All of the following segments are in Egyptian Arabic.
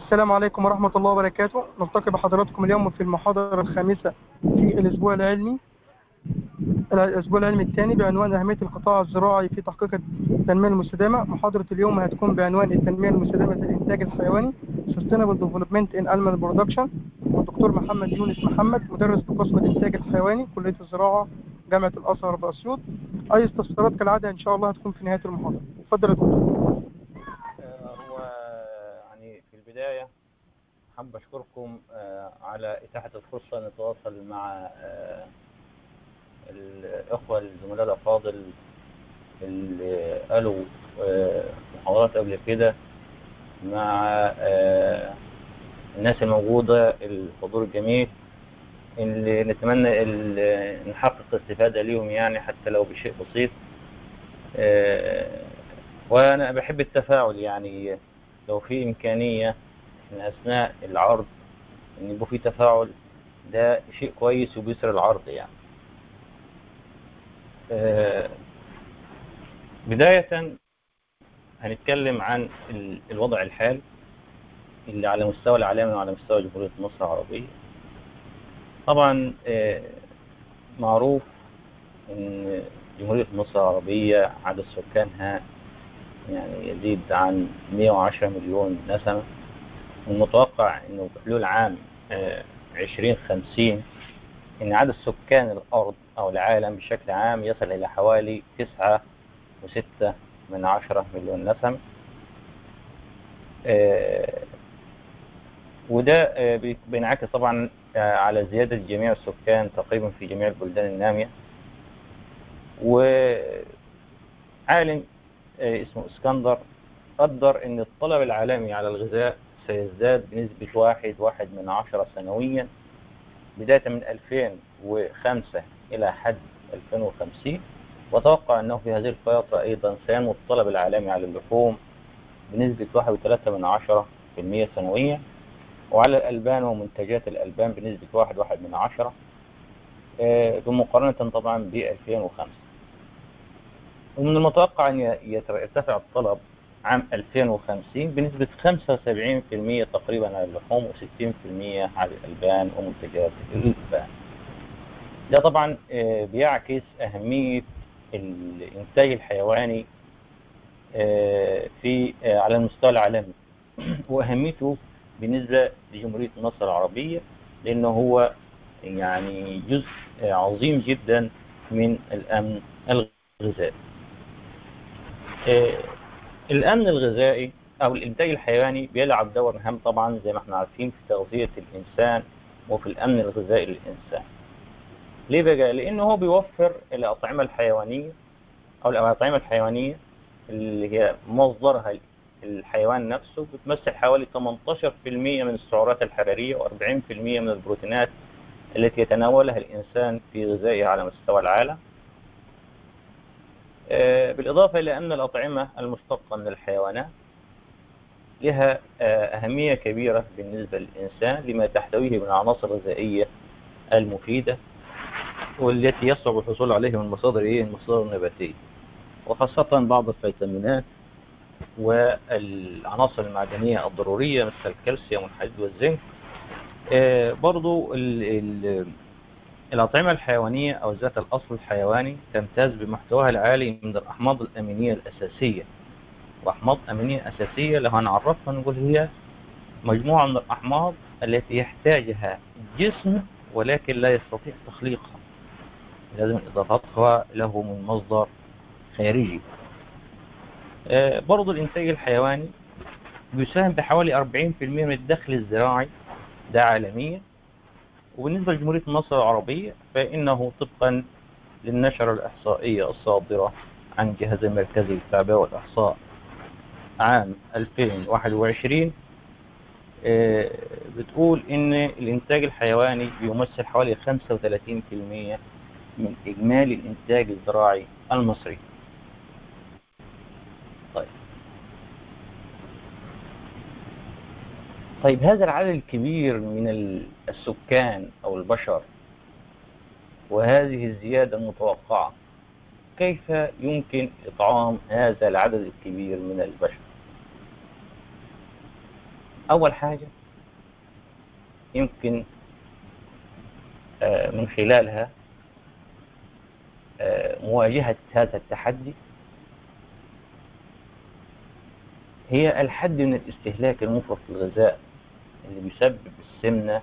السلام عليكم ورحمة الله وبركاته نلتقي بحضراتكم اليوم في المحاضرة الخامسة في الأسبوع العلمي الأسبوع العلمي الثاني بعنوان أهمية القطاع الزراعي في تحقيق التنمية المستدامة محاضرة اليوم هتكون بعنوان التنمية المستدامة في الإنتاج الحيواني Sustainable Development in Animal Production والدكتور محمد يونس محمد مدرس بقسم الإنتاج الحيواني كلية الزراعة جامعة الأزهر بأسيوط أي استفسارات كالعادة إن شاء الله هتكون في نهاية المحاضرة اتفضل يا دكتور هو يعني في البداية حابب أشكركم آه، على إتاحة الفرصة نتواصل مع آه، الإخوة الزملاء الأفاضل اللي قالوا آه، محاضرات قبل كده مع آه، الناس الموجودة الحضور الجميل اللي نتمنى ال- نحقق استفادة ليهم يعني حتى لو بشيء بسيط آه، وأنا بحب التفاعل يعني لو في إمكانية إن أثناء العرض إن يبقى في تفاعل ده شيء كويس وبيسر العرض يعني آه، بداية هنتكلم عن ال- الوضع الحالي اللي على مستوى العالمي وعلى مستوى جمهورية مصر العربية طبعا آه، معروف ان جمهورية مصر العربية عدد سكانها يعني يزيد عن 110 مليون نسمة والمتوقع انه بحلول عام آه، 2050 ان عدد سكان الارض او العالم بشكل عام يصل الى حوالي 9 وستة من عشرة مليون نسمة آه، وده آه، بي- بينعكس طبعا آه، على زيادة جميع السكان تقريبا في جميع البلدان النامية وعالم آه، اسمه اسكندر قدر ان الطلب العالمي على الغذاء سيزداد بنسبة واحد واحد من عشرة سنويا بداية من 2005 إلى حد 2050 وتوقع أنه في هذه الفترة أيضا سينمو الطلب العالمي على اللحوم بنسبة واحد وثلاثة من عشرة في المية سنويا وعلى الألبان ومنتجات الألبان بنسبة واحد واحد من عشرة آه، بمقارنة طبعا ب 2005 ومن المتوقع أن ي- يرتفع الطلب عام 2050 بنسبة 75% تقريبا على اللحوم و60% على الألبان ومنتجات الألبان ده طبعا آه، بيعكس أهمية الإنتاج الحيواني آه، في آه، على المستوى العالمي وأهميته بالنسبة لجمهورية مصر العربية لأنه هو يعني جزء آه، عظيم جدا من الأمن الغذائي آه، الأمن الغذائي أو الإنتاج الحيواني بيلعب دور مهم طبعا زي ما احنا عارفين في تغذية الإنسان وفي الأمن الغذائي للإنسان ليه بقى؟ لأنه هو بيوفر الأطعمة الحيوانية أو الأطعمة الحيوانية اللي هي مصدرها الحيوان نفسه بتمثل حوالي 18% من السعرات الحرارية و40% من البروتينات التي يتناولها الإنسان في غذائه على مستوى العالم آه، بالإضافة إلى أن الأطعمة المشتقة من الحيوانات لها آه، أهمية كبيرة بالنسبة للإنسان لما تحتويه من العناصر الغذائية المفيدة والتي يصعب الحصول عليها من مصادر إيه؟ المصادر النباتية وخاصة بعض الفيتامينات والعناصر المعدنية الضرورية مثل الكالسيوم والحديد والزنك آه، برضو ال ال الأطعمة الحيوانية أو ذات الأصل الحيواني تمتاز بمحتواها العالي من الأحماض الأمينية الأساسية وأحماض أمينية أساسية لو هنعرفها نقول هي مجموعة من الأحماض التي يحتاجها الجسم ولكن لا يستطيع تخليقها لازم إضافتها له من مصدر خارجي آه، برضو الإنتاج الحيواني بيساهم بحوالي 40% من الدخل الزراعي ده عالميا وبالنسبة لجمهورية مصر العربية فإنه طبقا للنشرة الإحصائية الصادرة عن الجهاز المركزي للتعبئة والإحصاء عام 2021 آه، بتقول إن الإنتاج الحيواني بيمثل حوالي 35% من إجمالي الإنتاج الزراعي المصري طيب طيب هذا العدد الكبير من ال- السكان أو البشر وهذه الزيادة المتوقعة كيف يمكن إطعام هذا العدد الكبير من البشر أول حاجة يمكن آه، من خلالها آه، مواجهة هذا التحدي هي الحد من الاستهلاك المفرط للغذاء اللي بيسبب السمنة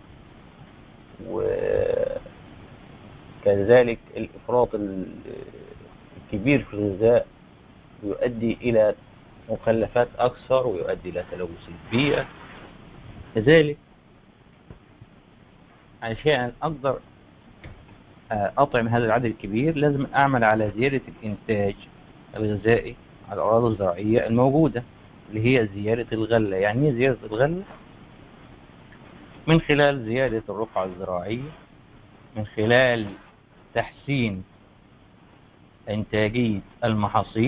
وكذلك الإفراط ال- الكبير في الغذاء يؤدي إلى مخلفات أكثر ويؤدي إلى تلوث البيئة كذلك عشان أقدر آه، أطعم هذا العدد الكبير لازم أعمل على زيادة الإنتاج الغذائي على الأراضي الزراعية الموجودة اللي هي زيادة الغلة يعني إيه زيادة الغلة من خلال زيادة الرقعة الزراعية من خلال تحسين إنتاجية المحاصيل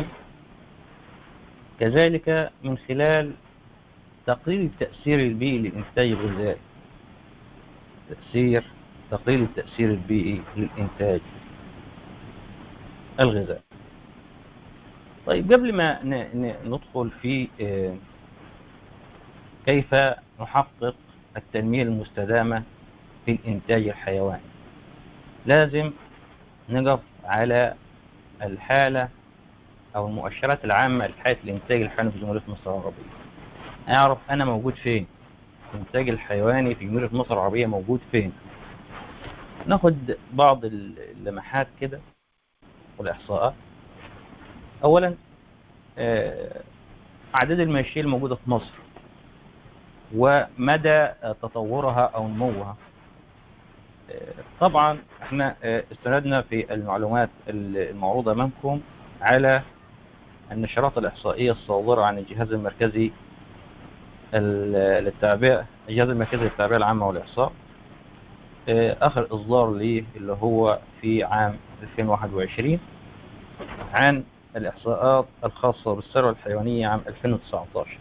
كذلك من خلال تقليل التأثير البيئي للإنتاج الغذائي تأثير تقليل التأثير البيئي للإنتاج الغذائي طيب قبل ما ن- ن- ندخل في آه، كيف نحقق التنمية المستدامة في الإنتاج الحيواني لازم نقف على الحالة أو المؤشرات العامة لحالة الإنتاج الحيواني في جمهورية مصر العربية أعرف أنا موجود فين الإنتاج الحيواني في جمهورية مصر العربية موجود فين ناخد بعض اللمحات كده والإحصاءات أولا آه، أعداد الماشية الموجودة في مصر ومدى آه، تطورها أو نموها آه، طبعا احنا آه، استندنا في المعلومات المعروضة أمامكم على النشرات الإحصائية الصادرة عن الجهاز المركزي ال- للتعبئة الجهاز المركزي للتعبئة العامة والإحصاء آه، آخر إصدار ليه اللي هو في عام 2021 عن الإحصاءات الخاصة بالثروة الحيوانية عام 2019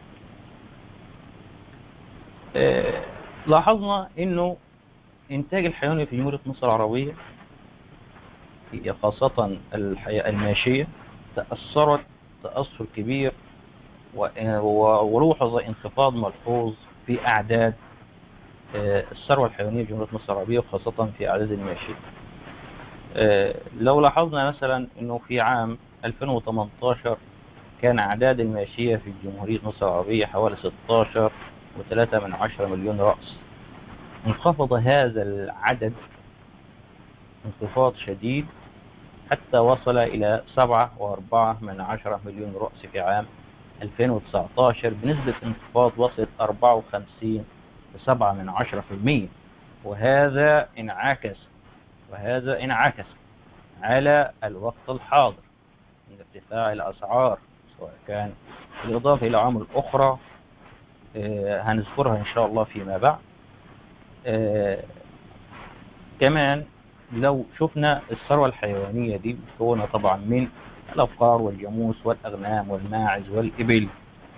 آه، لاحظنا إنه إنتاج الحيواني في جمهورية مصر العربية هي خاصة الحياة الماشية تأثرت تأثر كبير و- و- ولوحظ انخفاض ملحوظ في أعداد آه، الثروة الحيوانية في جمهورية مصر العربية وخاصة في أعداد الماشية آه، لو لاحظنا مثلا أنه في عام 2018 كان أعداد الماشية في جمهورية مصر العربية حوالي 16 وثلاثة من عشرة مليون رأس انخفض هذا العدد انخفاض شديد حتى وصل إلى سبعة وأربعة من عشرة مليون رأس في عام 2019 بنسبة انخفاض وصلت 54 وسبعة من عشرة في المية وهذا انعكس وهذا انعكس على الوقت الحاضر من ارتفاع الأسعار سواء كان بالإضافة إلى عوامل أخرى آه، هنذكرها إن شاء الله فيما بعد آه، كمان لو شفنا الثروة الحيوانية دي مكونة طبعا من الأبقار والجاموس والأغنام والماعز والإبل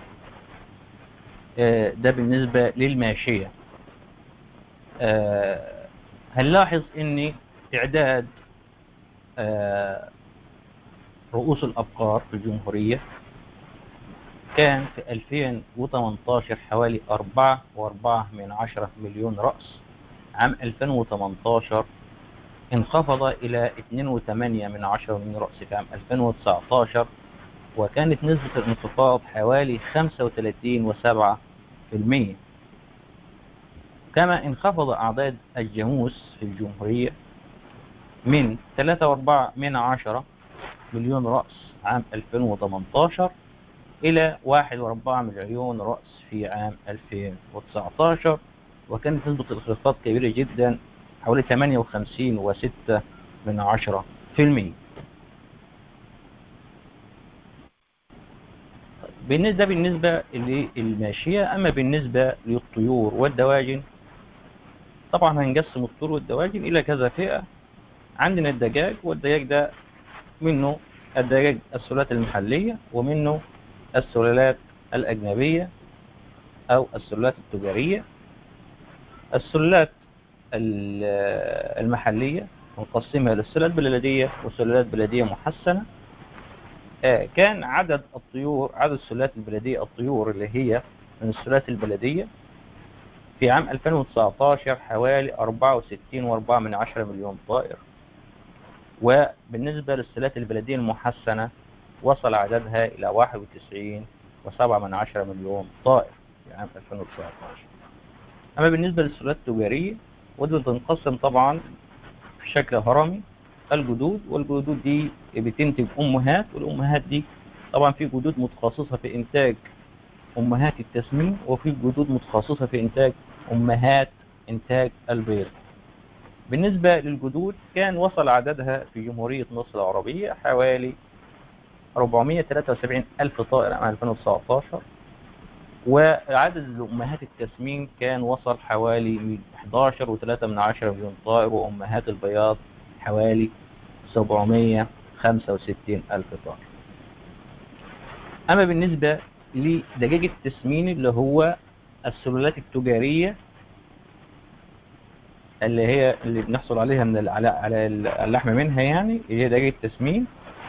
آه، ده بالنسبة للماشية آه، هنلاحظ ان تعداد آه، رؤوس الأبقار في الجمهورية كان في 2018 حوالي أربعة وأربعة من عشرة مليون رأس عام 2018 انخفض إلى 2.8 من عشرة مليون رأس في عام 2019 وكانت نسبة الانخفاض حوالي 35.7 في المية كما انخفض أعداد الجاموس في الجمهورية من 3.4 من عشرة مليون رأس عام 2018 إلى 1.4 مليون رأس في عام 2019 وكانت نسبة الانخفاض كبيرة جدا حوالي 58.6 من عشرة في المية بالنسبة ده بالنسبة للماشية أما بالنسبة للطيور والدواجن طبعا هنقسم الطيور والدواجن إلى كذا فئة عندنا الدجاج والدجاج ده منه الدجاج السلالات المحلية ومنه السلالات الأجنبية أو السلالات التجارية السلالات ال- المحلية نقسمها للسلالات بلدية وسلالات بلدية محسنة آه، كان عدد الطيور عدد السلالات البلدية الطيور اللي هي من السلالات البلدية في عام 2019 حوالي 64.4 من عشرة مليون طائر وبالنسبة للسلات البلدية المحسنة وصل عددها إلى 91 وسبعة من عشرة مليون طائر في عام 2019 أما بالنسبة للسلات التجارية ودي تنقسم طبعا في شكل هرمي الجدود والجدود دي بتنتج أمهات والأمهات دي طبعا في جدود متخصصة في إنتاج أمهات التسمين وفي جدود متخصصة في إنتاج أمهات إنتاج البيض بالنسبة للجدود كان وصل عددها في جمهورية مصر العربية حوالي 473 ألف طائر عام 2019 وعدد أمهات التسمين كان وصل حوالي 11.3 من عشرة مليون طائر وأمهات البياض حوالي 765 ألف طائر أما بالنسبة لدجاج التسمين اللي هو السلالات التجارية اللي هي اللي بنحصل عليها من على على اللحم منها يعني اللي هي دجاج التسمين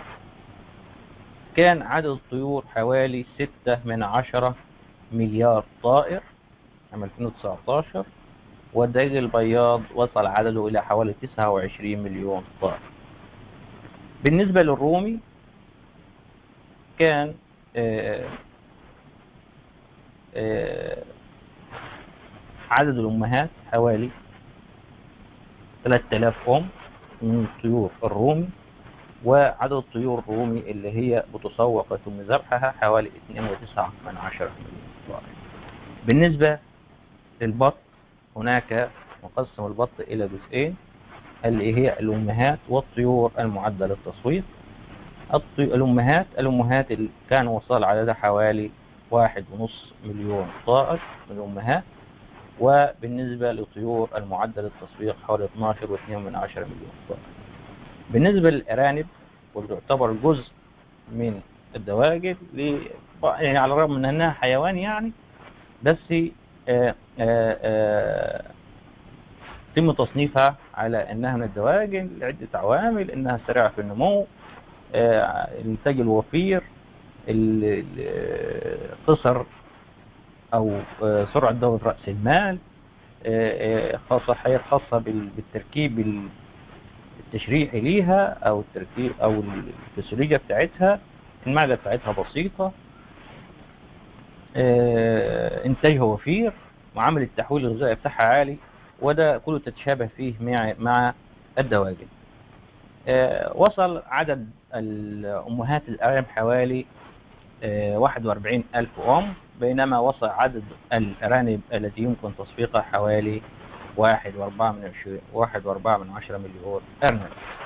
كان عدد الطيور حوالي ستة من عشرة مليار طائر عام 2019 والدجاج البياض وصل عدده إلى حوالي 29 مليون طائر بالنسبة للرومي كان آآ آآ عدد الأمهات حوالي 3000 أم من طيور الرومي وعدد الطيور الرومي اللي هي بتسوق ويتم ذبحها حوالي 2.9 من عشرة مليون طائر بالنسبة للبط هناك مقسم البط إلى جزئين اللي هي الأمهات والطيور المعدة للتصويت الأمهات الأمهات اللي كان وصل عددها حوالي واحد ونص مليون طائر من الأمهات وبالنسبة للطيور المعدة للتصوير حوالي 12 و2 من عشرة مليون طائر بالنسبة للأرانب واللي تعتبر جزء من الدواجن يعني على الرغم من أنها حيوان يعني بس آآ آآ يتم تصنيفها على أنها من الدواجن لعدة عوامل أنها سريعة في النمو الإنتاج الوفير قصر أو سرعة دورة رأس المال خاصة حاجات خاصة بالتركيب التشريحي ليها أو التركيب أو الفسيولوجيا بتاعتها المعدة بتاعتها بسيطة إنتاجها وفير معامل التحويل الغذائي بتاعها عالي وده كله تتشابه فيه مع مع الدواجن وصل عدد الأمهات الأرانب حوالي 41 ألف أم بينما وصل عدد الأرانب التي يمكن تصفيقها حوالي واحد وأربعة من عشرين واحد وأربعة من عشرة مليون أرنب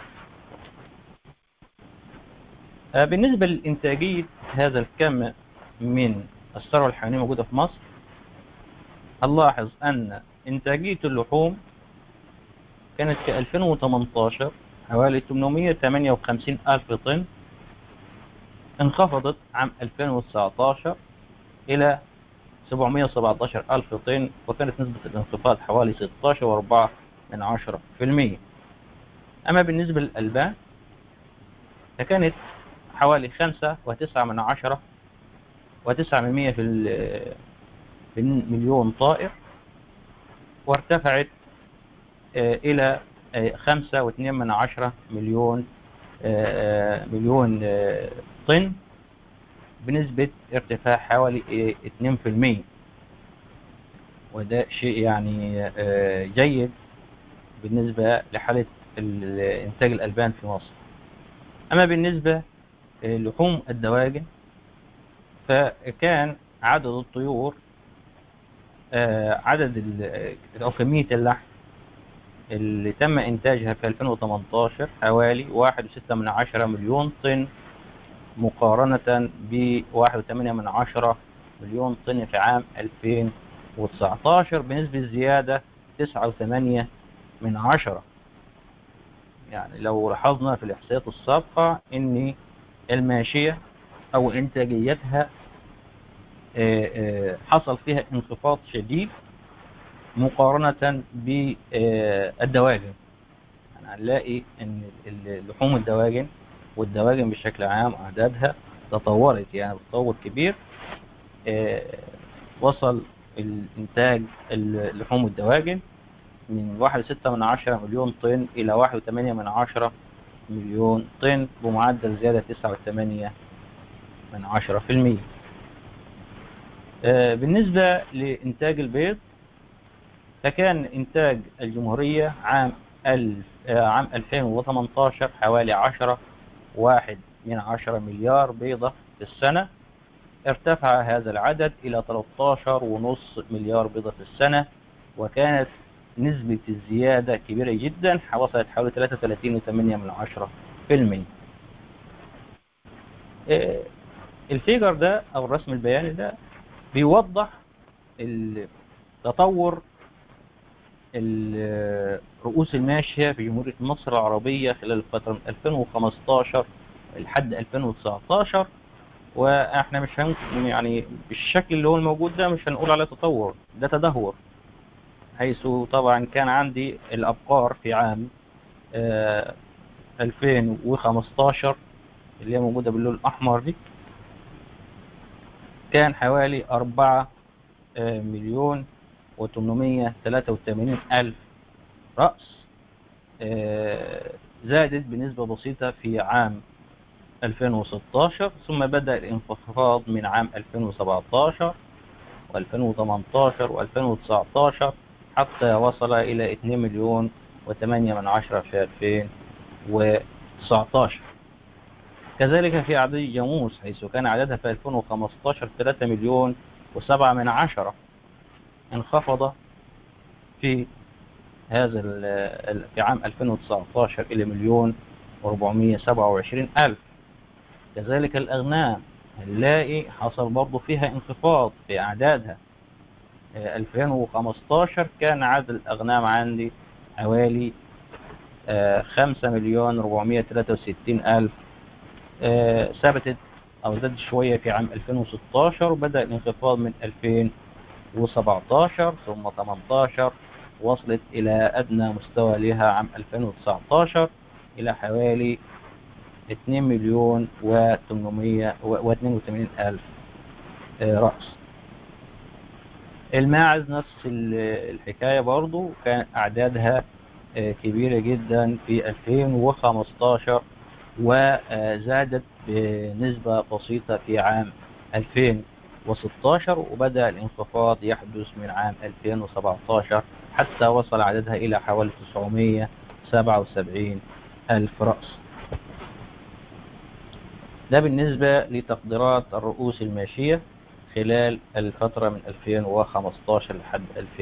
بالنسبة لإنتاجية هذا الكم من الثروة الحيوانية موجودة في مصر هنلاحظ أن إنتاجية اللحوم كانت في 2018 حوالي 858 ألف طن انخفضت عام 2019 إلى 717 ألف طن وكانت نسبة الانخفاض حوالي 16.4 من عشرة في المية أما بالنسبة للألبان فكانت حوالي خمسة وتسعة من عشرة وتسعة من مية في في المليون طائر وارتفعت إلى خمسة واثنين من عشرة مليون مليون طن بنسبة ارتفاع حوالي 2% وده شيء يعني جيد بالنسبة لحالة إنتاج الألبان في مصر أما بالنسبة لحوم الدواجن فكان عدد الطيور عدد أو كمية اللحم اللي تم إنتاجها في 2018 حوالي واحد وستة من عشرة مليون طن مقارنة ب واحد وثمانية من عشرة مليون طن في عام 2019 بنسبة زيادة تسعة وثمانية من عشرة يعني لو لاحظنا في الإحصائيات السابقة إن الماشية أو إنتاجيتها حصل فيها انخفاض شديد مقارنة بالدواجن يعني هنلاقي ان لحوم الدواجن والدواجن بشكل عام اعدادها تطورت يعني بتطور كبير وصل الإنتاج اللحوم الدواجن من واحد وستة من عشرة مليون طن إلى واحد وثمانية من عشرة مليون طن بمعدل زيادة تسعة وثمانية من عشرة في المية آه، بالنسبة لإنتاج البيض فكان إنتاج الجمهورية عام الف آه، عام 2018 حوالي 10 واحد من عشرة مليار بيضة في السنة ارتفع هذا العدد إلى 13 ونص مليار بيضة في السنة وكانت نسبة الزيادة كبيرة جدا وصلت حوالي 33.8 من عشرة في المية آه، الفيجر ده أو الرسم البياني ده بيوضح التطور الرؤوس الماشية في جمهورية مصر العربية خلال الفترة من 2015 لحد 2019 واحنا مش هن يعني بالشكل اللي هو الموجود ده مش هنقول عليه تطور ده تدهور حيث طبعا كان عندي الأبقار في عام آه 2015 اللي هي موجودة باللون الأحمر دي كان حوالي أربعة آه مليون وتمنمية تلاتة وتمانين ألف رأس آه زادت بنسبة بسيطة في عام 2016 ثم بدأ الانخفاض من عام 2017 و2018 و2019 حتى وصل إلى 2 مليون و8 من عشرة في 2019 كذلك في أعداد الجاموس حيث كان عددها في 2015 3 مليون و7 من عشرة انخفض في هذا في عام 2019 إلى مليون و427 ألف كذلك الأغنام هنلاقي حصل برضه فيها انخفاض في أعدادها 2015 كان عدد الأغنام عندي حوالي خمسة مليون ربعمية تلاتة وستين ألف ثبتت أو زادت شوية في عام 2016 وبدأ الانخفاض من 2017 ثم 18 وصلت إلى أدنى مستوى لها عام 2019 إلى حوالي 2 مليون و 882 ألف رأس الماعز نفس الحكاية برضو كان أعدادها كبيرة جدا في 2015 وزادت بنسبة بسيطة في عام 2016 وبدأ الانخفاض يحدث من عام 2017 حتى وصل عددها إلى حوالي 977 ألف رأس ده بالنسبة لتقديرات الرؤوس الماشية خلال الفترة من 2015 لحد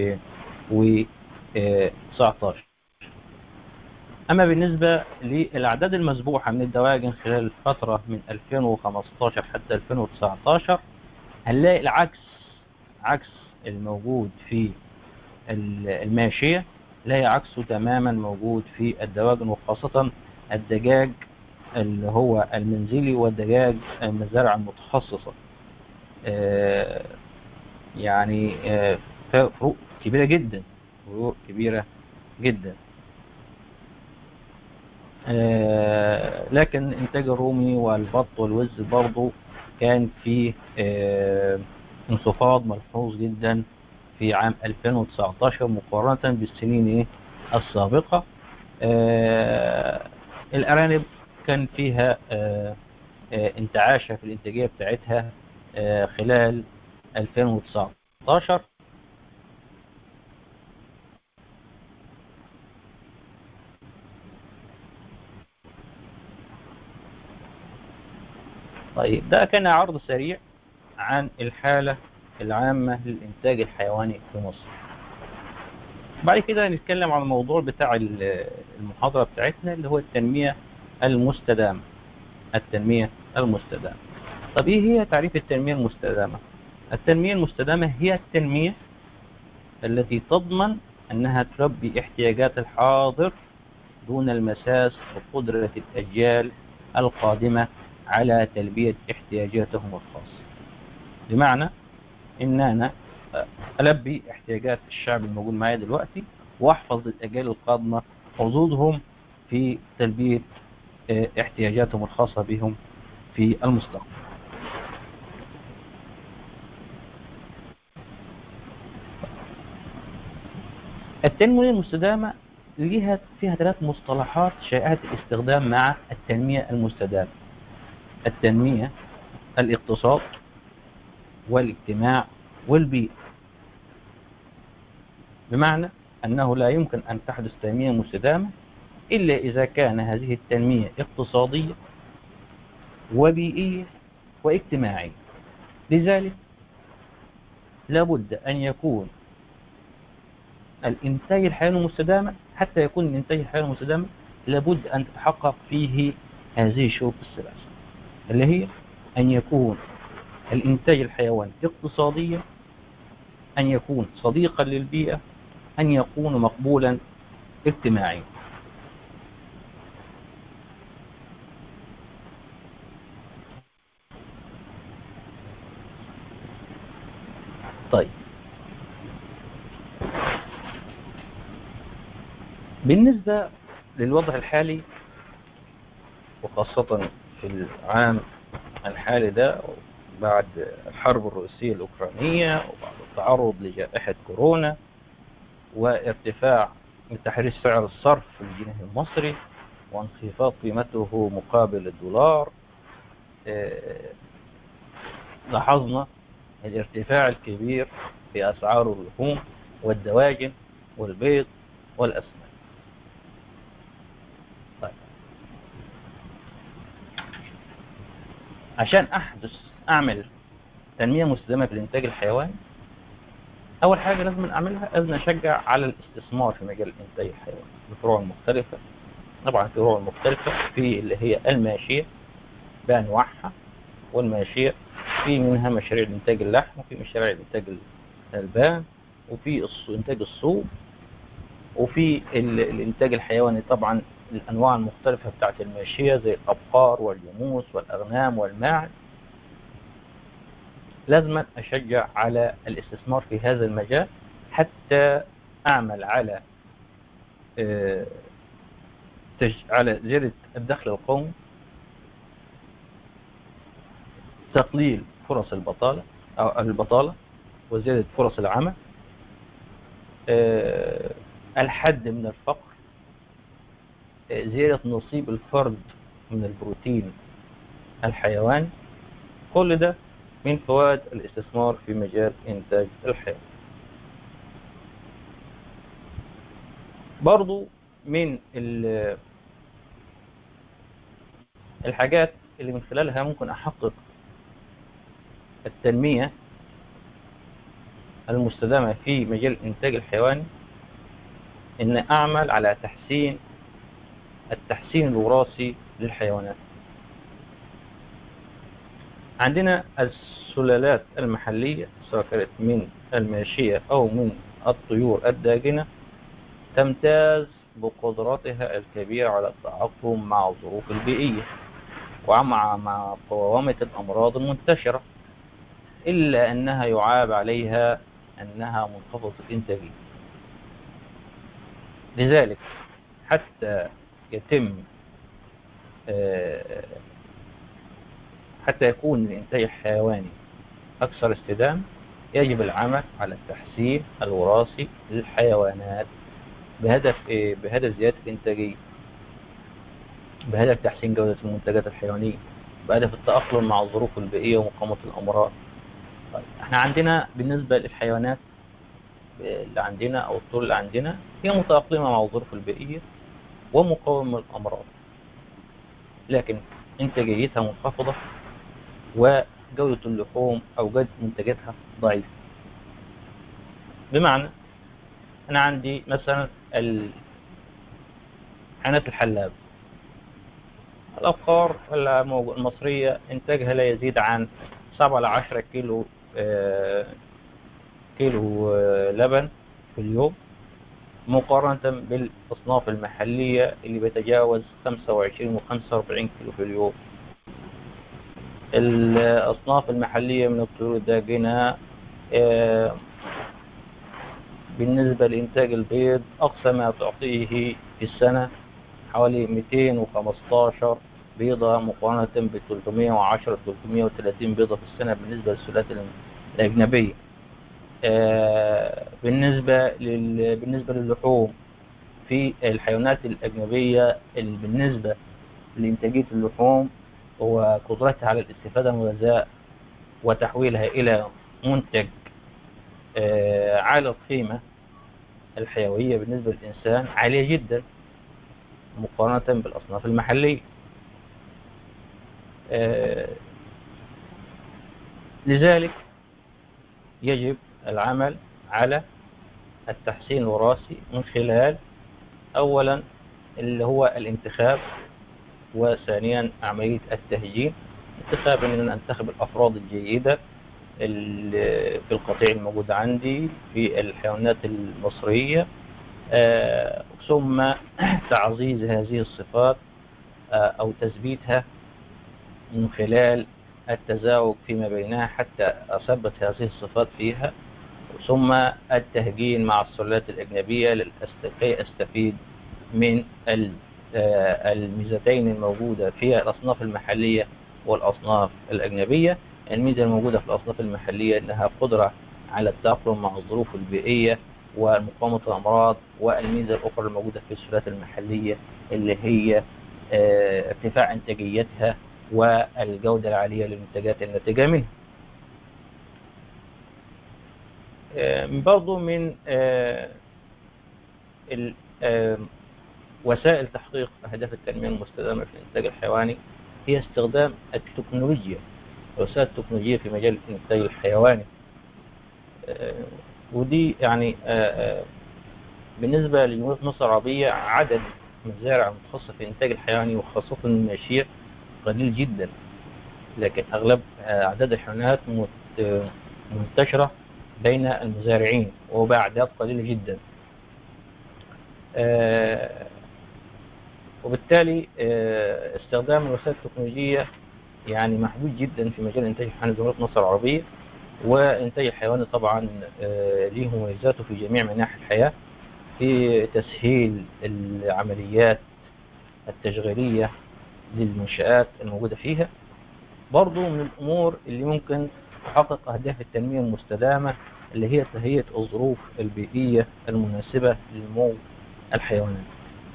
2019 أما بالنسبة للأعداد المذبوحة من الدواجن خلال الفترة من 2015 حتى 2019 هنلاقي العكس عكس الموجود في الماشية لا عكسه تماما موجود في الدواجن وخاصة الدجاج اللي هو المنزلي والدجاج المزارع المتخصصة آه يعني آه فروق كبيرة جدا فروق كبيرة جدا آه لكن انتاج الرومي والبط والوز برضه كان فيه انخفاض ملحوظ جدا في عام 2019 مقارنة بالسنين ايه السابقة الأرانب كان فيها انتعاشة في الانتاجية بتاعتها خلال 2019 طيب ده كان عرض سريع عن الحالة العامة للإنتاج الحيواني في مصر بعد كده نتكلم عن الموضوع بتاع المحاضرة بتاعتنا اللي هو التنمية المستدامة التنمية المستدامة طب ايه هي تعريف التنمية المستدامة التنمية المستدامة هي التنمية التي تضمن انها تلبي احتياجات الحاضر دون المساس بقدرة الاجيال القادمة على تلبية احتياجاتهم الخاصة بمعنى ان انا البي احتياجات الشعب الموجود معايا دلوقتي واحفظ الاجيال القادمة حظوظهم في تلبية احتياجاتهم الخاصة بهم في المستقبل التنمية المستدامة ليها فيها ثلاث مصطلحات شائعة الاستخدام مع التنمية المستدامة التنمية الاقتصاد والاجتماع والبيئة بمعنى أنه لا يمكن أن تحدث تنمية مستدامة إلا إذا كان هذه التنمية اقتصادية وبيئية واجتماعية لذلك لابد أن يكون الإنتاج الحياة المستدامة حتى يكون الإنتاج الحياة المستدامة لابد أن تتحقق فيه هذه الشروط الثلاثة اللي هي أن يكون الإنتاج الحيواني اقتصاديا أن يكون صديقا للبيئة أن يكون مقبولا اجتماعيا طيب بالنسبة للوضع الحالي وخاصة في العام الحالي ده بعد الحرب الروسية الأوكرانية وبعد التعرض لجائحة كورونا وارتفاع من تحرير سعر الصرف في الجنيه المصري وانخفاض قيمته مقابل الدولار آه، لاحظنا الارتفاع الكبير في أسعار اللحوم والدواجن والبيض والأسماك طيب. عشان أحدث أعمل تنمية مستدامة في الإنتاج الحيواني أول حاجة لازم أعملها لازم أشجع على الاستثمار في مجال الإنتاج الحيواني بفروع مختلفة طبعا في فروع مختلفة في اللي هي الماشية بأنواعها والماشية في منها مشاريع إنتاج اللحم وفي مشاريع إنتاج الألبان وفي الص- إنتاج الصوف وفي ال- الإنتاج الحيواني طبعا الأنواع المختلفة بتاعت الماشية زي الأبقار والجاموس والأغنام والماعز لازم أشجع على الاستثمار في هذا المجال حتى أعمل على آه، تج- على زيادة الدخل القومي تقليل فرص البطالة أو البطالة وزيادة فرص العمل آه، الحد من الفقر آه، زيادة نصيب الفرد من البروتين الحيواني كل ده من فوائد الاستثمار في مجال إنتاج الحيوان برضو من ال- الحاجات اللي من خلالها ممكن أحقق التنمية المستدامة في مجال الإنتاج الحيواني إن أعمل على تحسين التحسين الوراثي للحيوانات عندنا السلالات المحلية سواء كانت من الماشية أو من الطيور الداجنة تمتاز بقدرتها الكبيرة على التأقلم مع الظروف البيئية ومع مع قوامة الأمراض المنتشرة إلا أنها يعاب عليها أنها منخفضة الإنتاجية لذلك حتى يتم آه، حتى يكون الإنتاج الحيواني أكثر استدامة يجب العمل على التحسين الوراثي للحيوانات بهدف إيه؟ بهدف زيادة الإنتاجية بهدف تحسين جودة المنتجات الحيوانية بهدف التأقلم مع الظروف البيئية ومقاومة الأمراض طيب احنا عندنا بالنسبة للحيوانات اللي عندنا أو الطيور اللي عندنا هي متأقلمة مع الظروف البيئية ومقاومة الأمراض لكن إنتاجيتها منخفضة وجودة اللحوم أو جودة منتجاتها ضعيفة بمعنى أنا عندي مثلا ال- حيوانات الحلاب الأبقار الموج- المصرية إنتاجها لا يزيد عن 7 ل 10 كيلو آه، كيلو آه، لبن في اليوم مقارنة بالأصناف المحلية اللي بيتجاوز 25 و 45 كيلو في اليوم الأصناف المحلية من الطيور الداجنة آه، بالنسبة لإنتاج البيض أقصى ما تعطيه في السنة حوالي 215 بيضة مقارنة ب 310 330 بيضة في السنة بالنسبة للسلالات الأجنبية آه، بالنسبة لل... بالنسبة للحوم في الحيوانات الأجنبية ال- بالنسبة لإنتاجية اللحوم وقدرتها على الاستفادة من الغذاء وتحويلها إلى منتج آه، عالي القيمة الحيوية بالنسبة للإنسان عالية جدا مقارنة بالأصناف المحلية آه، لذلك يجب العمل على التحسين الوراثي من خلال أولا اللي هو الانتخاب وثانيا عملية التهجين انتخاب ان انا انتخب الافراد الجيدة ال- في القطيع الموجود عندي في الحيوانات المصرية آه، ثم تعزيز هذه الصفات آه، او تثبيتها من خلال التزاوج فيما بينها حتى اثبت هذه الصفات فيها ثم التهجين مع السلالات الأجنبية للأست- كي أستفيد من ال- آه، الميزتين الموجودة في الأصناف المحلية والأصناف الأجنبية الميزة الموجودة في الأصناف المحلية أنها قدرة على التأقلم مع الظروف البيئية ومقاومة الأمراض والميزة الأخرى الموجودة في السلالات المحلية اللي هي آه، ارتفاع إنتاجيتها والجودة العالية للمنتجات الناتجة منها آه، برضو من آه، ال- آه، وسائل تحقيق أهداف التنمية المستدامة في الإنتاج الحيواني هي استخدام التكنولوجيا وسائل التكنولوجيا في مجال الإنتاج الحيواني آه، ودي يعني آه، آه، بالنسبة لجمهورية مصر العربية عدد مزارع متخصصة في الإنتاج الحيواني وخاصة الماشية قليل جدا لكن أغلب آه، أعداد الحيوانات مت- آه، منتشرة بين المزارعين وبأعداد قليلة جدا آه، وبالتالي آه، استخدام الوسائل التكنولوجية يعني محدود جدا في مجال إنتاج الحيوان جمهورية مصر العربية وإنتاج الحيواني طبعا آه، ليه مميزاته في جميع مناحي الحياة في تسهيل العمليات التشغيلية للمنشآت الموجودة فيها برضو من الأمور اللي ممكن تحقق أهداف التنمية المستدامة اللي هي تهيئة الظروف البيئية المناسبة لنمو الحيوانات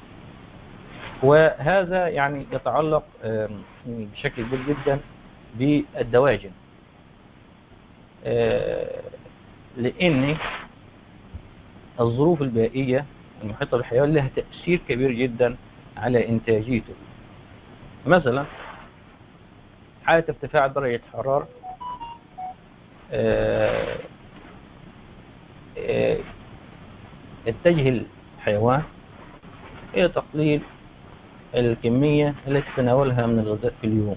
وهذا يعني يتعلق آم، بشكل كبير جدا بالدواجن آه، لأن الظروف البيئية المحيطة بالحيوان لها تأثير كبير جدا على إنتاجيته مثلا حالة ارتفاع درجة حرارة آه، آه، يتجه الحيوان إلى تقليل الكمية التي تتناولها من الغذاء في اليوم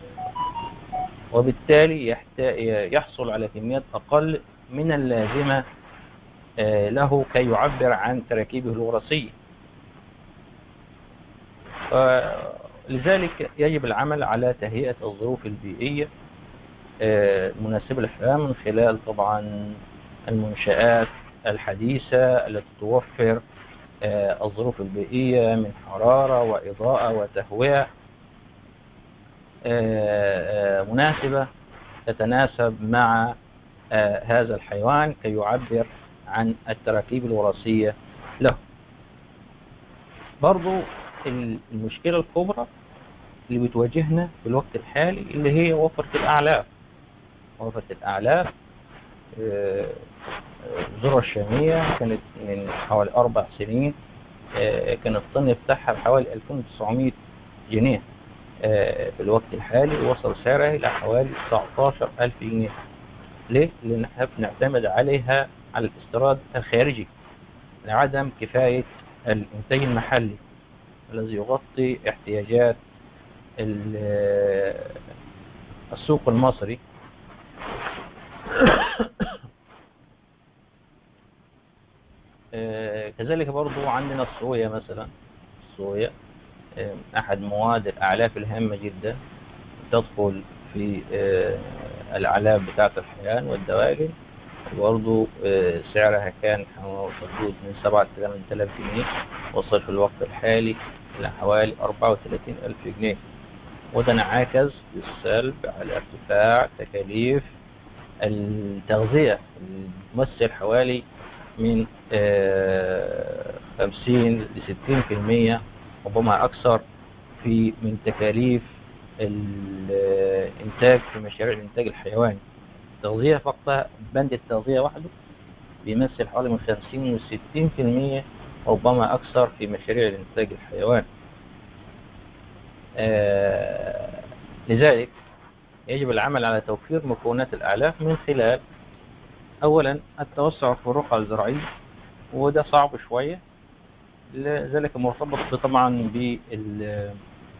وبالتالي يحت- يحصل على كميات أقل من اللازمة آه، له كي يعبر عن تراكيبه الوراثية آه، لذلك يجب العمل على تهيئة الظروف البيئية آه، المناسبة للحياة من خلال طبعا المنشآت الحديثة التي توفر آه، الظروف البيئية من حرارة وإضاءة وتهوية آه، آه، مناسبة تتناسب مع آه، هذا الحيوان كي يعبر عن التراكيب الوراثية له برضو المشكلة الكبرى اللي بتواجهنا في الوقت الحالي اللي هي وفرة الأعلاف وفرة الأعلاف آه، آه، الذرة الشامية كانت من حوالي أربع سنين آه، كان الطن بتاعها بحوالي 2900 جنيه آه، في الوقت الحالي وصل سعرها إلى حوالي 19000 جنيه ليه؟ لأن احنا بنعتمد عليها على الاستيراد الخارجي لعدم كفاية الإنتاج المحلي الذي يغطي احتياجات ال- السوق المصري آه، كذلك برضو عندنا الصويا مثلا الصويا آه، أحد مواد الأعلاف الهامة جدا تدخل في آه، الأعلاف بتاعة الحيوان والدواجن برضو آه، سعرها كان حو- حدود من 7000 جنيه وصل في الوقت الحالي إلى حوالي 34 ألف جنيه وده انعكس بالسلب على ارتفاع تكاليف التغذية تمثل حوالي من آه، 50 ل 60% ربما أكثر في من تكاليف الإنتاج في مشاريع الإنتاج الحيواني التغذية فقط بند التغذية وحده بيمثل حوالي من 50 و 60% ربما أكثر في مشاريع الإنتاج الحيواني آه، لذلك يجب العمل على توفير مكونات الأعلاف من خلال أولا التوسع في الرقعة الزراعية وده صعب شوية لذلك مرتبط طبعا بال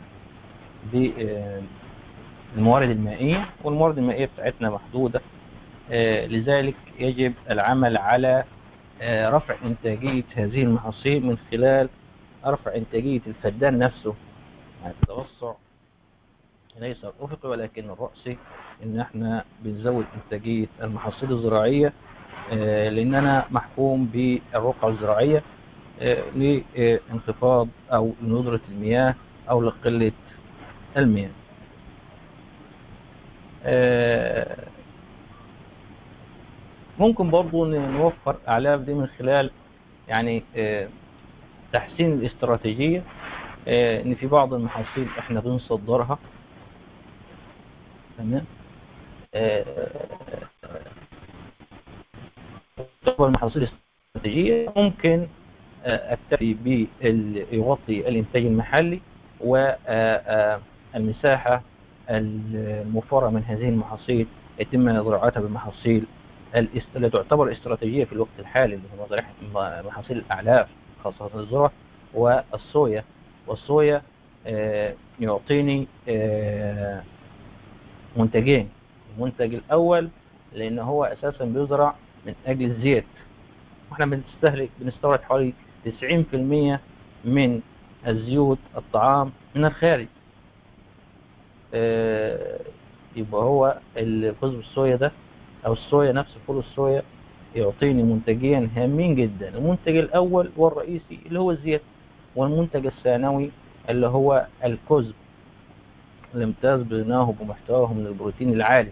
بالموارد المائية والموارد المائية بتاعتنا محدودة آه، لذلك يجب العمل على آه، رفع إنتاجية هذه المحاصيل من خلال رفع إنتاجية الفدان نفسه يعني التوسع ليس الأفقي ولكن الرأسي إن إحنا بنزود إنتاجية المحاصيل الزراعية آه، لأننا محكوم بالرقعة الزراعية آه، لانخفاض أو لندرة المياه أو لقلة المياه آه، ممكن برضو ن- نوفر أعلاف دي من خلال يعني آه، تحسين الاستراتيجية آه، إن في بعض المحاصيل إحنا بنصدرها تمام آه، تعتبر المحاصيل الاستراتيجية ممكن آه، أكتفي بيغطي الإنتاج المحلي والمساحة الموفرة من هذه المحاصيل يتم زراعتها بالمحاصيل الاست- التي تعتبر استراتيجية في الوقت الحالي اللي هو زراعة م- محاصيل الأعلاف خاصة الذرة والصويا والصويا آه، يعطيني آه، منتجين المنتج الأول لأن هو أساسا بيزرع من أجل الزيت واحنا بنستهلك بنستورد حوالي 90% من الزيوت الطعام من الخارج آه، يبقى هو الفوز بالصويا ده او الصويا نفسه فول الصويا يعطيني منتجين هامين جدا المنتج الاول والرئيسي اللي هو الزيت والمنتج الثانوي اللي هو الكزب اللي امتاز بناه بمحتواه من البروتين العالي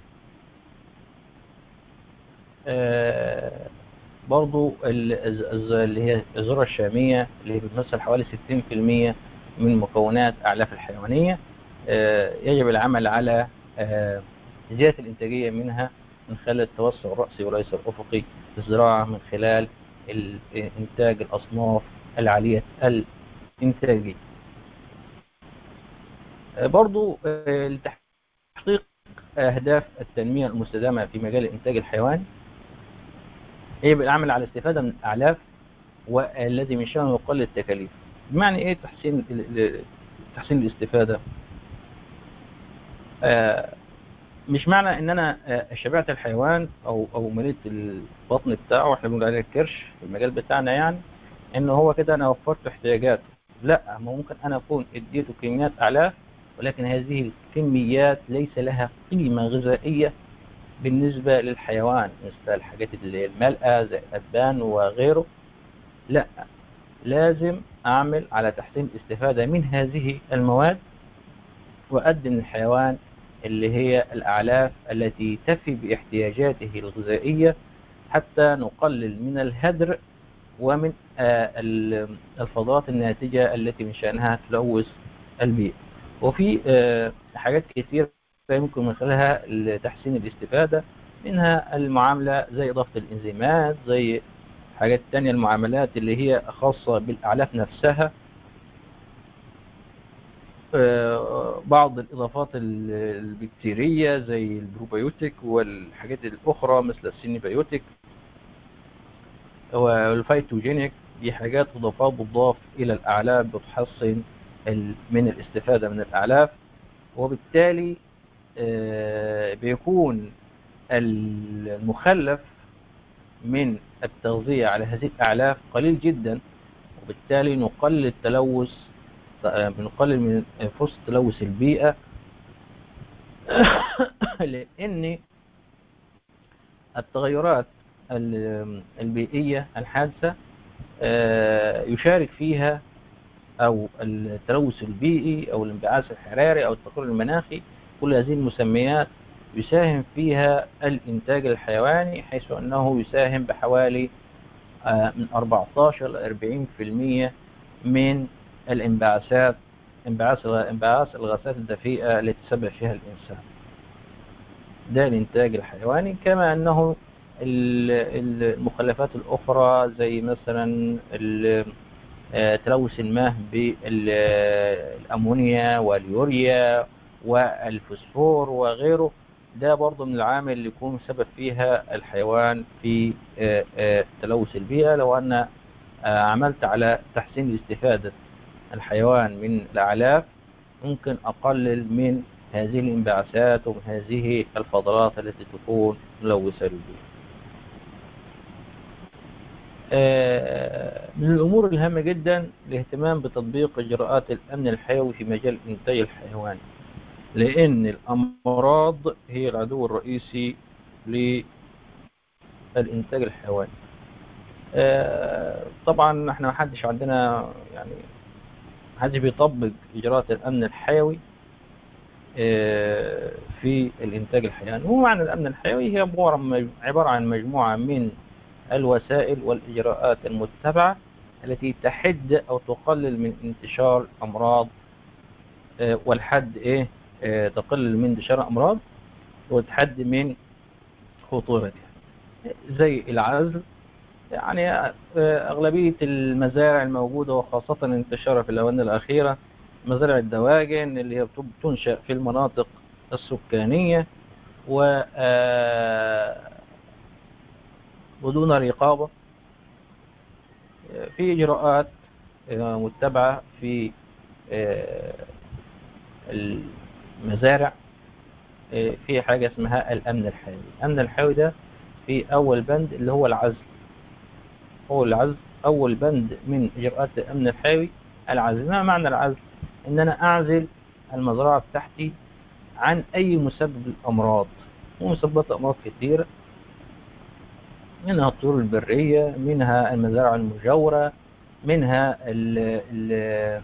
آه، برضو ال- الز- الز- اللي هي الذرة الشامية اللي هي بتمثل حوالي 60% من مكونات أعلاف الحيوانية آه، يجب العمل على آه، زيادة الإنتاجية منها من خلال التوسع الرأسي وليس الأفقي في الزراعة من خلال ال- إنتاج الأصناف العالية الإنتاجية آه، برضو آه، لتحقيق أهداف التنمية المستدامة في مجال الإنتاج الحيواني يجب العمل على الاستفادة من الأعلاف والذي من شأنه يقلل التكاليف بمعنى إيه تحسين ال- ال- تحسين الاستفادة آه، مش معنى ان انا آه، شبعت الحيوان او او مليت البطن بتاعه احنا بنقول عليه الكرش في المجال بتاعنا يعني ان هو كده انا وفرت احتياجاته لا ما ممكن انا اكون اديته كميات اعلاف ولكن هذه الكميات ليس لها قيمة غذائية بالنسبة للحيوان مثل الحاجات اللي هي الملقى زي الأدبان وغيره لا لازم أعمل على تحسين الاستفادة من هذه المواد وأقدم للحيوان اللي هي الأعلاف التي تفي باحتياجاته الغذائية حتى نقلل من الهدر ومن آه، ال- الفضلات الناتجة التي من شأنها تلوث البيئة وفي آه، حاجات كتير يمكن من خلالها تحسين الاستفادة منها المعاملة زي إضافة الإنزيمات زي حاجات تانية المعاملات اللي هي خاصة بالأعلاف نفسها آه، بعض الإضافات ال- البكتيرية زي البروبيوتيك والحاجات الأخرى مثل السينيبيوتيك والفيتوجينيك دي حاجات إضافات بتضاف إلى الأعلاف بتحسن ال- من الاستفادة من الأعلاف وبالتالي آه، بيكون المخلف من التغذية على هذه الأعلاف قليل جدا وبالتالي نقلل التلوث آه، بنقلل من فرصة تلوث البيئة لأن التغيرات ال- البيئية الحادثة آه، يشارك فيها أو التلوث البيئي أو الانبعاث الحراري أو التقرر المناخي كل هذه المسميات يساهم فيها الإنتاج الحيواني حيث أنه يساهم بحوالي آه، من 14 ل 40% من الانبعاثات انبعاث انبعاث الغازات الدفيئة التي تسبب فيها الإنسان ده الإنتاج الحيواني كما أنه ال- المخلفات الأخرى زي مثلا ال- آه، تلوث الماء بالأمونيا واليوريا والفوسفور وغيره ده برضه من العامل اللي يكون سبب فيها الحيوان في آه، آه، تلوث البيئة لو أن آه، عملت على تحسين استفادة الحيوان من الأعلاف ممكن أقلل من هذه الانبعاثات ومن هذه الفضلات التي تكون ملوثة للبيئة آه، من الأمور الهامة جدا الاهتمام بتطبيق إجراءات الأمن الحيوي في مجال الإنتاج الحيواني لأن الأمراض هي العدو الرئيسي للإنتاج الحيواني آه، طبعا احنا محدش عندنا يعني محدش بيطبق إجراءات الأمن الحيوي آه، في الإنتاج الحيواني هو معنى الأمن الحيوي هي عبارة عبارة عن مجموعة من الوسائل والإجراءات المتبعة التي تحد أو تقلل من انتشار أمراض آه، والحد إيه آه، تقلل من انتشار أمراض وتحد من خطورتها زي العزل يعني آه، أغلبية المزارع الموجودة وخاصة انتشارها في الآونة الأخيرة مزارع الدواجن اللي هي بتب- تنشأ في المناطق السكانية و آه، بدون رقابة في إجراءات آه، متبعة في آه، المزارع آه، في حاجة اسمها الأمن الحيوي الأمن الحيوي ده في أول بند اللي هو العزل هو العزل أول بند من إجراءات الأمن الحيوي العزل ما معنى العزل؟ إن أنا أعزل المزرعة بتاعتي عن أي مسبب للأمراض ومسببات أمراض كثيرة منها الطيور البرية منها المزارع المجاورة منها ال ال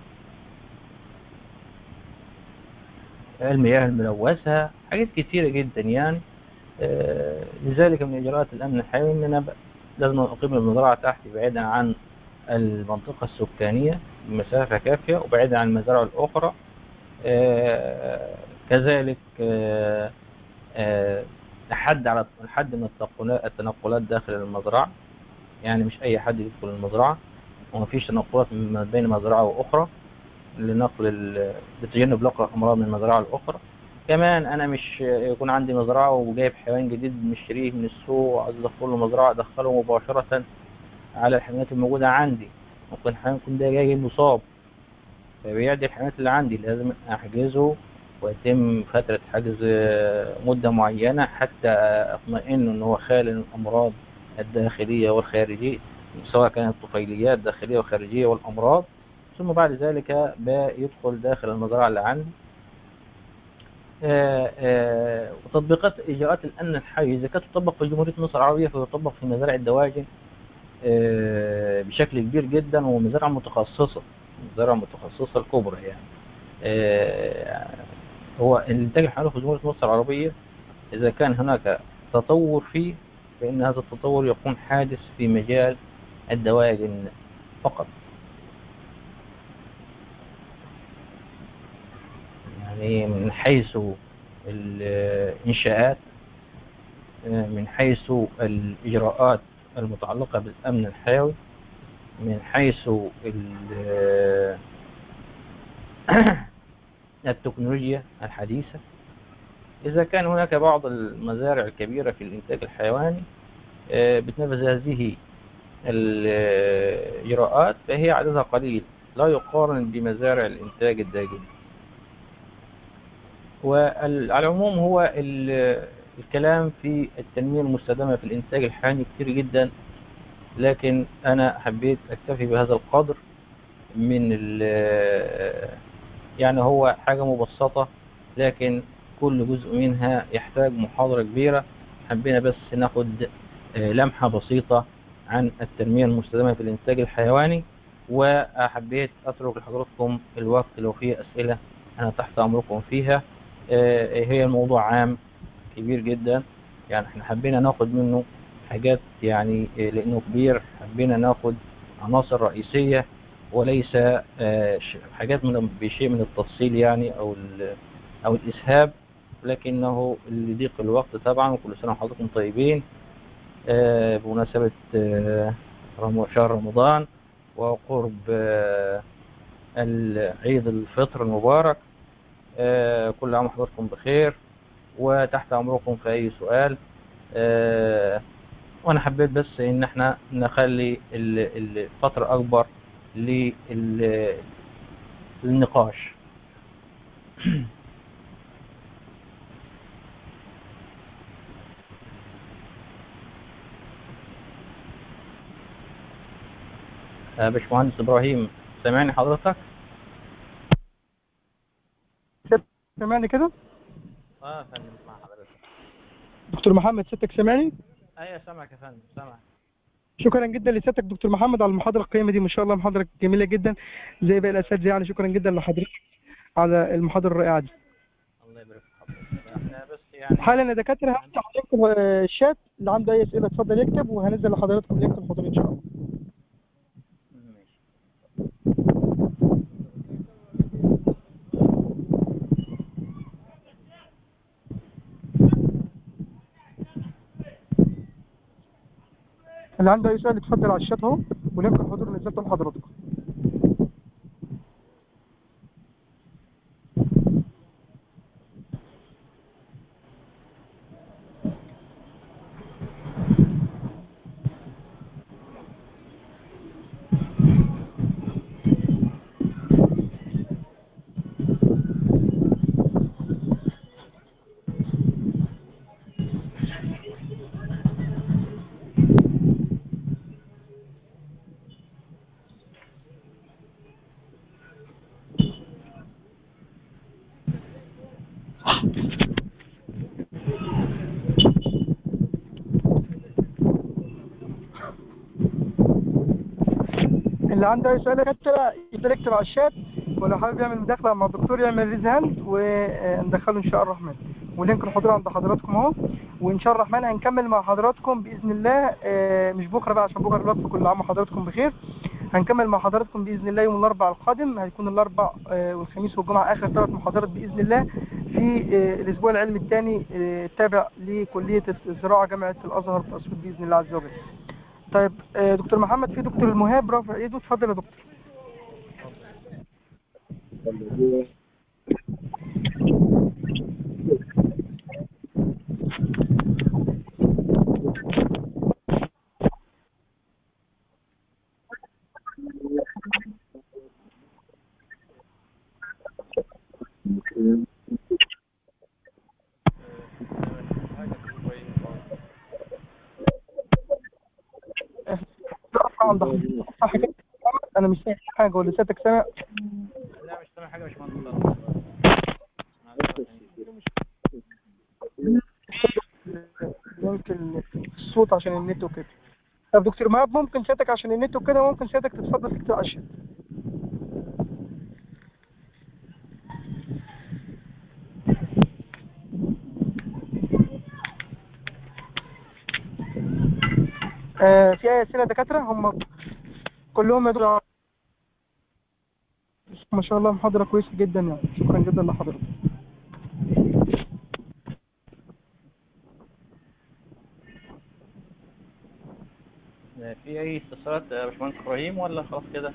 المياه الملوثة حاجات كتيرة جدا يعني آه، لذلك من إجراءات الأمن الحيوي إن أنا ب- لازم أقيم المزرعة تحتي بعيدا عن المنطقة السكانية بمسافة كافية وبعيدا عن المزارع الأخرى آه، كذلك آه، آه، الحد على الحد من التنقلات التنقلات داخل المزرعة يعني مش أي حد يدخل المزرعة ومفيش تنقلات ما بين مزرعة وأخرى لنقل ال- لتجنب نقل أمراض من المزرعة الأخرى كمان أنا مش يكون عندي مزرعة وجايب حيوان جديد مشتريه من السوق وعايز أدخله المزرعة أدخله مباشرة على الحيوانات الموجودة عندي ممكن حيوان يكون ده جاي مصاب فبيعدي الحيوانات اللي عندي لازم أحجزه ويتم فترة حجز مدة معينة حتى أطمئن إن هو خالي من الأمراض الداخلية والخارجية سواء كانت طفيليات داخلية وخارجية والأمراض ثم بعد ذلك بيدخل داخل المزرعة اللي عندي آه، آه، وتطبيقات إجراءات الأمن الحيوي إذا كانت تطبق في جمهورية مصر العربية فتطبق في مزارع الدواجن آه، بشكل كبير جدا ومزارع متخصصة مزارع متخصصة الكبرى يعني آه، هو الإنتاج الحيواني في جمهورية مصر العربية إذا كان هناك تطور فيه فإن هذا التطور يكون حادث في مجال الدواجن فقط يعني من حيث الإنشاءات آه، من حيث الإجراءات المتعلقة بالأمن الحيوي من حيث ال- التكنولوجيا الحديثة إذا كان هناك بعض المزارع الكبيرة في الإنتاج الحيواني آه، بتنفذ هذه الإجراءات فهي عددها قليل لا يقارن بمزارع الإنتاج الداجني وعلى العموم هو ال- الكلام في التنمية المستدامة في الإنتاج الحيواني كتير جدا لكن أنا حبيت أكتفي بهذا القدر من ال- يعني هو حاجة مبسطة لكن كل جزء منها يحتاج محاضرة كبيرة حبينا بس ناخد آه، لمحة بسيطة عن التنمية المستدامة في الإنتاج الحيواني وحبيت أترك لحضراتكم الوقت لو في أسئلة أنا تحت أمركم فيها آه، هي الموضوع عام كبير جدا يعني احنا حبينا ناخد منه حاجات يعني آه، لانه كبير حبينا ناخد عناصر رئيسية وليس آه، ش- حاجات من بشيء من التفصيل يعني او ال- او الاسهاب لكنه لضيق الوقت طبعا وكل سنة وحضراتكم طيبين آه، بمناسبة آه، رم- شهر رمضان وقرب آه، العيد الفطر المبارك آه، كل عام وحضراتكم بخير وتحت امركم في اي سؤال آه، وانا حبيت بس ان احنا نخلي ال- الفترة اكبر لل- للنقاش آه، باشمهندس ابراهيم سامعني حضرتك؟ سامعني كده اه يا فندم مع حضرتك دكتور محمد سيادتك سامعني ايوه سامعك يا فندم سامعك شكرا جدا لسيادتك دكتور محمد على المحاضره القيمه دي ما شاء الله محاضره جميله جدا زي باقي الاساتذه يعني شكرا جدا لحضرتك على المحاضره الرائعه دي الله يبارك في حضرتك احنا بس يعني حالا يا دكاتره هفتح لينك آه، الشات اللي عنده اي اسئله اتفضل يكتب وهنزل لحضراتكم لينك الحضور ان شاء الله ماشي اللي عنده اي سؤال اتفضل على الشات اهو ولينك الحضور نزلته لحضراتكم اللي عنده اي سؤال يا دكاتره يقدر يكتب على الشات ولو حابب يعمل مداخله مع الدكتور يعمل ريز هاند وندخله ان شاء الله الرحمن ولينك الحضور عند حضراتكم اهو وان شاء الله الرحمن هنكمل مع حضراتكم باذن الله آه، مش بكره بقى عشان بكره الوقت كل عام وحضراتكم بخير هنكمل مع حضراتكم باذن الله يوم الاربعاء القادم هيكون الاربعاء آه، والخميس والجمعه اخر ثلاث محاضرات باذن الله في آه، الاسبوع العلمي الثاني التابع لكليه الزراعه جامعه الازهر في اسيوط باذن الله عز وجل. طيب آه، دكتور محمد في دكتور المهاب رافع ايده اتفضل يا دكتور. اقف عند حضرتك صح كده انا مش سامع حاجه ولا سيادتك سامع لا مش سامع حاجه يا باشمهندس يمكن الصوت عشان النت وكده طب دكتور مهاب ممكن سيادتك عشان النت وكده ممكن سيادتك تتفضل تكتب على الشات آه في اي اسئله دكاتره هم كلهم يدعوا ما شاء الله محاضره كويسه جدا يعني شكرا جدا لحضرتك في اي استفسارات يا باشمهندس ابراهيم ولا خلاص كده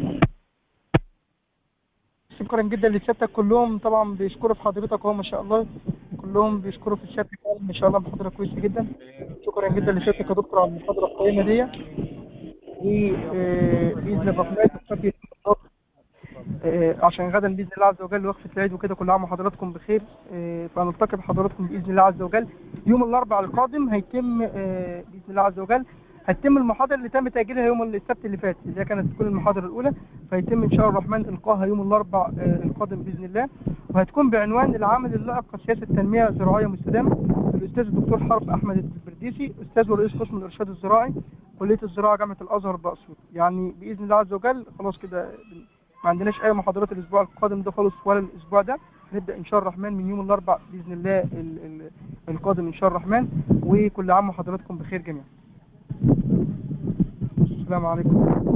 شكرا جدا لسيادتك كلهم طبعا بيشكروا في حضرتك اهو ما شاء الله كلهم بيشكروا في سيادتك ما شاء الله محاضره كويسه جدا شكرا جدا لسيادتك يا دكتور على المحاضره القيمه دي وباذن الرحمن نستفيد آه، عشان غدا باذن الله عز وجل وقفه العيد وكده كل عام وحضراتكم بخير آه، فنلتقي بحضراتكم باذن الله عز وجل يوم الاربعاء القادم هيتم آه، باذن الله عز وجل هتتم المحاضره اللي تم تاجيلها يوم السبت اللي فات اللي هي كانت تكون المحاضره الاولى فيتم ان شاء الله الرحمن القاها يوم الاربعاء آه، القادم باذن الله وهتكون بعنوان العامل اللائق سياسه التنميه الزراعيه مستدامه الاستاذ الدكتور حرب احمد البرديسي استاذ ورئيس قسم الارشاد الزراعي كليه الزراعه جامعه الازهر باسيوط يعني باذن الله عز وجل خلاص كده ما عندناش اي محاضرات الاسبوع القادم ده خالص ولا الاسبوع ده هنبدأ إن شاء الرحمن من يوم الأربع بإذن الله ال- ال- القادم إن شاء الرحمن وكل عام وحضراتكم بخير جميعا السلام عليكم